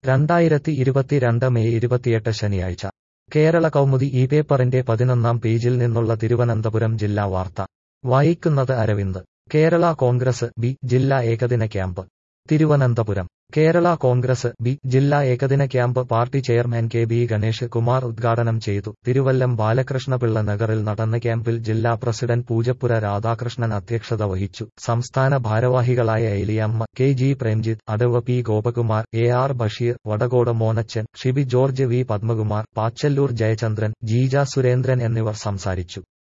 രണ്ടായിരത്തി ഇരുപത്തിരണ്ട് മെയ് ഇരുപത്തിയെട്ട് ശനിയാഴ്ച കേരള കൗമുദി ഈ പേപ്പറിന്റെ പതിനൊന്നാം പേജിൽ നിന്നുള്ള തിരുവനന്തപുരം ജില്ലാ വാർത്ത വായിക്കുന്നത് അരവിന്ദ് കേരള കോൺഗ്രസ് ബി ജില്ലാ ഏകദിന ക്യാമ്പ് തിരുവനന്തപുരം കേരള കോൺഗ്രസ് ബി ജില്ലാ ഏകദിന camp party chairman K B Ganesh Kumar ഉദ്ഘാടനം ചെയ്തു തിരുവല്ലം ബാലകൃഷ്ണപിള്ള നഗറിൽ നടന്ന ക്യാമ്പിൽ ജില്ലാ പ്രസിഡന്റ് പൂജപ്പുര രാധാകൃഷ്ണൻ അധ്യക്ഷത വഹിച്ചു സംസ്ഥാന ഭാരവാഹികളായ എലിയമ്മ കെ ജി പ്രേംജിത്ത് അടവ് P Gopakumar A R Basheer Vadakode Monachan Shibi George V Padmakumar Pachalloor Jayachandran Jeeja Surendran എന്നിവർ സംസാരിച്ചു